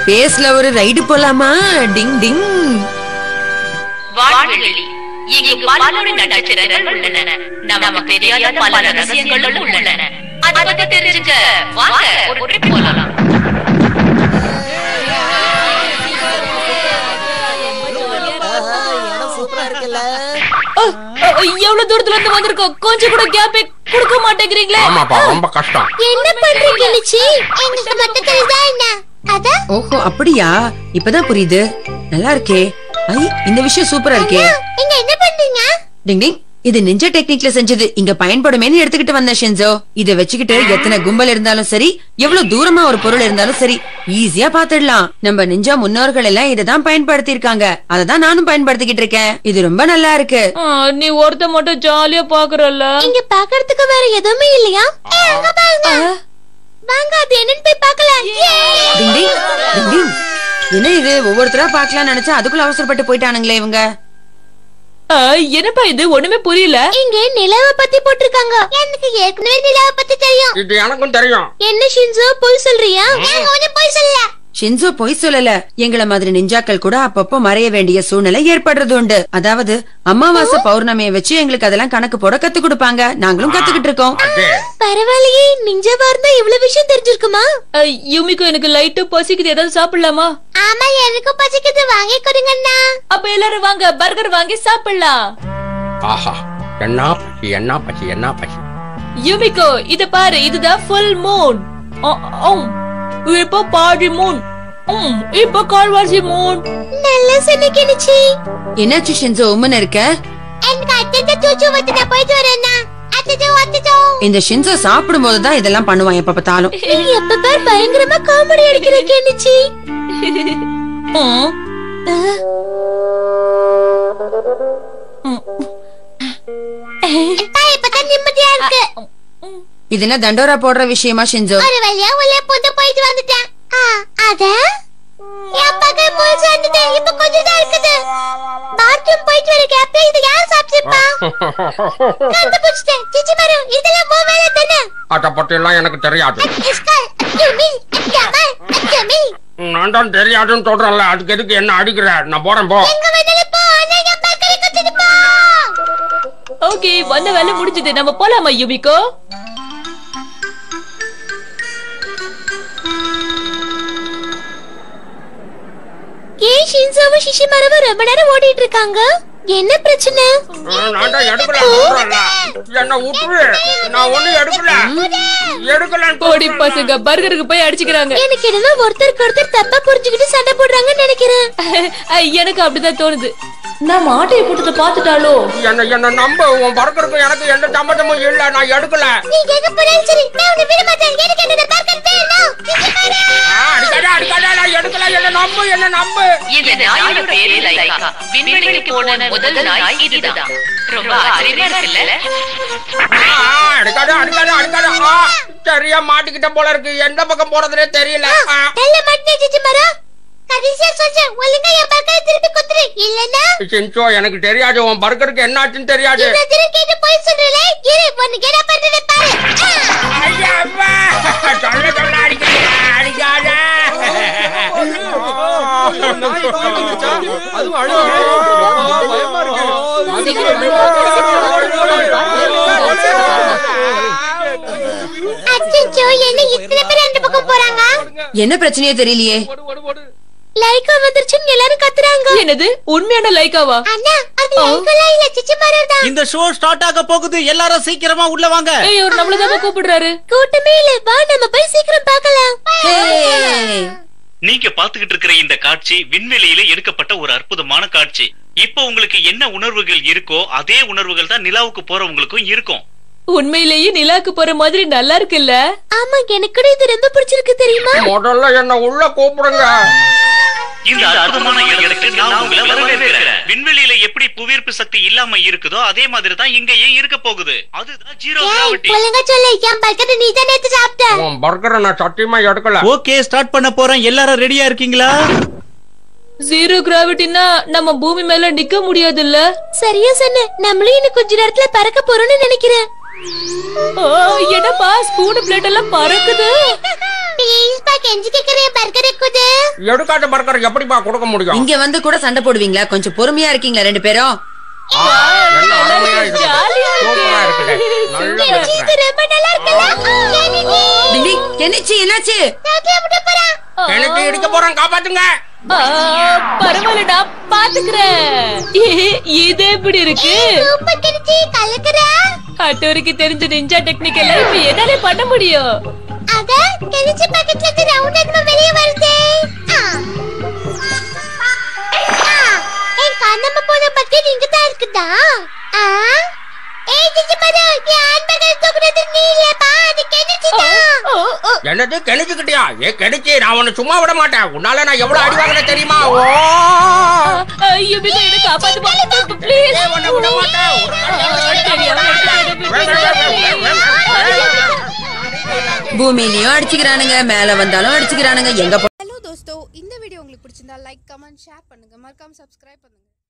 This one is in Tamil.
ஸ்பேஸ்ல ஒரு ரைடு போலாமா டிங் டிங் வான்வெளி இங்கு பலமுறை நட்சத்திரங்கள் உள்ளன நமக்கு தெரியாத பல ரகசியங்களும் உள்ளன அதை பத்தி தெரிஞ்சுக்க வாங்க ஒரு ட்ரிப் போலாம் சூப்பரா இருக்குல்ல எவ்வளவு தூரத்துல இருந்து வந்திருக்கோம் கொஞ்சம் கூட கேப்பே கொடுக்க மாட்டேங்கிறீங்களே ஆமாப்பா ரொம்ப கஷ்டம் என்ன பண்றீங்க லிச்சி எங்களுக்கு மட்டும் தெரியுதா என்ன அதான் ஓஹோ அப்படியா இப்பதான் புரியுது நல்லா இருக்கே ஐ இந்த விஷயம் சூப்பரா இருக்கே நீங்க என்ன பண்றீங்க டிங் டிங் இது நிஞ்ச டெக்னிக்ல செஞ்சது இங்க பயன்படுமேன்னு எடுத்துக்கிட்டு வந்தேன் ஷென்சோ இத வச்சுக்கிட்டு எத்தனை கும்பல் இருந்தாலும் சரி எவ்வளவு தூரமா ஒரு பொருள் இருந்தாலும் சரி ஈஸியா பாத்துடலாம் நம்ம நிஞ்சா முன்னோர்கள் எல்லாம் இததான் பயன்படுத்தி இருக்காங்க அததான் நானும் பயன்படுத்திக்கிட்டு இருக்கேன் இது ரொம்ப நல்லா இருக்கு ஆ, நீ ஒருத்த மட்டும் ஜாலியா பாக்குறல்ல இங்க பாக்குறதுக்கு வேற எதுவுமே இல்லையா ஏய், அங்க பாருங்க வாங்க அது என்னன்னு போய் பார்க்கலாம் டிங் டிங் டிங் டிங் என்ன இது ஒவ்வொருத்தரா பாக்கலாம் நினைச்சா அதுக்குள்ள அவசரப்பட்டு போயிட்டானுங்களே இவங்க ஆ, என்னப்பா இது ஒண்ணுமே புரியல இங்க நிலவை பத்தி போட்டிருக்காங்க எனக்கு ஏற்கனவே நிலவை பத்தி தெரியும் இது எனக்கும் தெரியும் என்ன ஷின்சோ பொய் சொல்றியா நான் ஒண்ணும் பொய் சொல்லல ஷின்சோ பொய் சொல்லல எங்களை மாதிரி நிஞ்சாக்கள் கூட அப்பப்போ மறைய வேண்டிய சூழ்நிலை ஏற்படுறது உண்டு அதாவது அமாவாசை பௌர்ணமியை வச்சு எங்களுக்கு அதெல்லாம் கணக்கு போட கத்து கொடுப்பாங்க நாங்களும் கத்துக்கிட்டு இருக்கோம் அது பரவாயில்லையே நிஞ்சவா இருந்தா இவ்வளவு விஷயம் தெரிஞ்சிருக்குமா ஆ, யுமிக்கு எனக்கு லைட்டா பசிக்குது ஏதாவது சாப்பிடலாமா ஆமா எனக்கு பசிக்குது வாங்கி கொடுங்கண்ணா அப்ப எல்லாரும் வாங்க பர்கர் வாங்கி சாப்பிடலாம் ஆஹா என்ன பசி என்ன பசி என்ன பசி யுமிகோ இத பாரு இதுதான் ஃபுல் மூன் இப்போ பாதி மூன் ம், இப்போ கால்வாசி மூன் நல்லா சொன்னிக்கிடுச்சு என்னாச்சு ஷின்சோ உம்மன் இருக்க எனக்கு அத்தத்தை தூச்சு வந்து நான் போயிட்டு வரேன்னா அத்தச்சோ அத்தச்சோ இந்த ஷின்சோ சாப்பிடும் போதுதான் இதெல்லாம் பண்ணுவான் எப்ப பார்த்தாலும் நீ எப்ப பார் பயங்கரமா காமெடி அடிக்கிற கேனிச்சி ம், இப்பதான் நிம்மதியா இருக்கு இது என்ன தண்டோரா போடுற விஷயமா ஷின்சோ ஒரு வழியா உள்ள புந்து போயிட்டு வந்துட்டேன் ஆ, அத என் பக்கம் போய் வந்துட்டேன் இப்ப கொஞ்சம் தான் இருக்குது பாத்ரூம் போயிட்டு வர கேப்ல இது யார் சாப்பிட்டுப்பா கண்டுபிடிச்சிட்டேன் சிச்சி மரம் இதெல்லாம் உன் வேலை தானே அத பத்தி எல்லாம் எனக்கு தெரியாது இஸ்கால் யுமி ஜமால் ஜமி நான் தான் தெரியாதுன்னு சொல்றேன்ல அதுக்கு எதுக்கு என்ன அடிக்கிற நான் போறேன் போ எங்க வேணாலும் போ ஆனா என் பக்கம் குத்திட்டு போ ஓகே வந்த வேலை முடிஞ்சது நம்ம போலாமா யுமிகோ ஏன் ஷின்சாவும் சிஷிமரவும் ரொம்ப நேரம் ஓடிட்டு இருக்காங்க என்ன பிரச்சனை நான் தான் எடுக்கல சொல்றேன்ல என்ன விட்டுரு நான் ஒண்ணும் எடுக்கல எடுக்கலன்னு போடி பசங்க பர்கருக்கு போய் அடிச்சுக்கிறாங்க எனக்கு என்னன்னா ஒருத்தருக்கு ஒருத்தர் தப்பா புரிஞ்சுக்கிட்டு சண்டை போடுறாங்கன்னு நினைக்கிறேன் ஐ, எனக்கு அப்படிதான் தோணுது நான் மாட்டையை போட்டதை பாத்துட்டாலோ என்ன என்ன நம்ப உன் பறக்கறதுக்கு எனக்கு எந்த சம்மந்தமும் இல்ல நான் எடுக்கல நீ எங்க போனாலும் சரி நான் உன்னை விட மாட்டேன் எனக்கு என்ன பர்கர் வேணும் சிஷிமரம் ஆ, அடிக்காத அடிக்காத நான் எடுக்கல என்ன நம்பு என்ன நம்பு இந்த நாயோட பேரு லைகா விண்வெளிக்கு போன முதல் நாய் இதுதான் ரொம்ப ஆச்சரியமா இருக்குல்ல ஆ, ஆ, அடிக்காத அடிக்காத அடிக்காத ஆ, சரியா மாட்டிக்கிட்ட போல இருக்கு எந்த பக்கம் போறதுனே தெரியல ஆ. நல்ல மாட்டேன் சிஷிமரம் கடைசியா சொல்றேன் ஒழுங்கா என் பர்கர் திருப்பி குத்துரு இல்லன்னா சின்சோ எனக்கு தெரியாது உன் பர்கருக்கு என்னாச்சுன்னு தெரியாது இந்த திரு கேட்டு போய் சொல்றல இரு உனக்கு என்ன பண்றது பாரு ஆ. ஐயா, அப்பா. சொல்ல சொல்ல அடிக்கிறீங்க அடிக்காத அச்சச்சோ என்ன இத்தனை பேர் அந்த பக்கம் போறாங்க என்ன பிரச்சனையோ தெரியலையே லைக்கா வந்துருச்சுன்னு எல்லாரும் கத்துறாங்க என்னது உண்மையான லைக்காவா அண்ணா அது லைக்கெல்லாம் இல்ல சிச்சி மரம் தான் இந்த ஷோ ஸ்டார்ட் ஆக போகுது எல்லாரும் சீக்கிரமா உள்ள வாங்க ஏய் அவர் நம்மளதான் கூப்பிடுறாரு கூட்டமே இல்ல வா நம்ம போய் சீக்கிரம் பார்க்கலாம் Hey! நீங்க பாத்துக்கிட்டு இருக்கிற இந்த காட்சி விண்வெளியில எடுக்கப்பட்ட ஒரு அற்புதமான காட்சி இப்போ உங்களுக்கு என்ன உணர்வுகள் இருக்கோ அதே உணர்வுகள் தான் நிலாவுக்கு போறவங்களுக்கும் இருக்கும் உண்மையிலேயே நிலாக்கு போற மாதிரி நல்லா இருக்குல்ல ஆமா எனக்கு கூட இது ரொம்ப பிடிச்சிருக்கு தெரியுமா முதல்ல என்ன உள்ள கூப்பிடுங்க இந்த அற்புதமான இடத்துக்கு நான் உங்களை வரவேற்கிறேன் விண்வெளியில எப்படி புவியீர்ப்பு சக்தி இல்லாம இருக்குதோ அதே மாதிரி தான் இங்கேயும் இருக்க போகுது அதுதான் ஜீரோ ஏய் கிராவிட்டி ஒழுங்கா சொல்லு என் பர்கர் நீ தான் நேத்து சாப்பிட்ட உன் பர்கரை நான் சத்தியமா எடுக்கல ஓகே ஸ்டார்ட் பண்ண போறேன் எல்லாரும் ரெடியா இருக்கீங்களா ஜீரோ கிராவிட்டினா நம்ம பூமி மேல நிக்க முடியாதுல்ல சரியா சொன்ன நம்மளும் இன்னும் கொஞ்ச நேரத்துல பறக்க போறோம்னு நினைக்கிறேன் ஆ, என்னப்பா ஸ்பூன் பிளேட் எல்லாம் பறக்குது ப்ளீஸ் பா கெஞ்சி கேக்குறேன் பர்கர் இருக்குது எடுக்காத பர்கர் எப்படிப்பா கொடுக்க முடியும் இங்க வந்து கூட சண்டை போடுவீங்களா கொஞ்சம் பொறுமையா இருக்கீங்களா ரெண்டு பேரும் ஆ, எல்லாம் அருமையா இருக்குது. சூப்பரா இருக்குது நல்லா கெஞ்சி பேசுறேன். இது ரொம்ப நல்லா இருக்குல்ல கெஞ்சி டிங்கி கெனிச்சி என்னாச்சு சாக்கிய விட போறா கிணத்து இடிக்க போறேன் காப்பாத்துங்க ஆ, பரவாயில்ல நான் பாத்துக்கிறேன் இது எப்படி இருக்கு சூப்பர் கெஞ்சி கலக்குறா அட்டோருக்கு தெரிஞ்ச நிஞ்சா டெக்னிக் எல்லாம் இப்ப என்னாலே பண்ண முடியும் அத கெஞ்சி பாக்கெட்ல இருந்து ரவுண்ட் அடிமா வெளிய வருதே ஆ. ஆ, என் காணாம போன பக்கெட் இங்க தான் இருக்குதா ஆ ஏய் ஜிஜி பாரு என் ஹேண்ட் பேக் தூக்குறது நீ இல்லப்பா அது கெஞ்சி தான் ஓ, ஓ, என்னது கிணச்சுக்கிட்டியா ஏ கிணச்சி நான் உன்னை சும்மா விட மாட்டேன் உன்னால நான் எவ்வளவு அடி வாங்கினேன் தெரியுமா ஓ ஐயோ பின்ன என்ன காப்பாத்து ப்ளீஸ் ஏய், உன்னை விட மாட்டேன் ஒரு பூமியிலயும் அடிச்சுக்கிறானுங்க மேல வந்தாலும் அடிச்சுக்கிறானுங்க எங்க ஹலோ தோஸ்தோ இந்த வீடியோ உங்களுக்கு பிடிச்சிருந்தா லைக் கமெண்ட் ஷேர் பண்ணுங்க மறக்காம சப்ஸ்கிரைப் பண்ணுங்க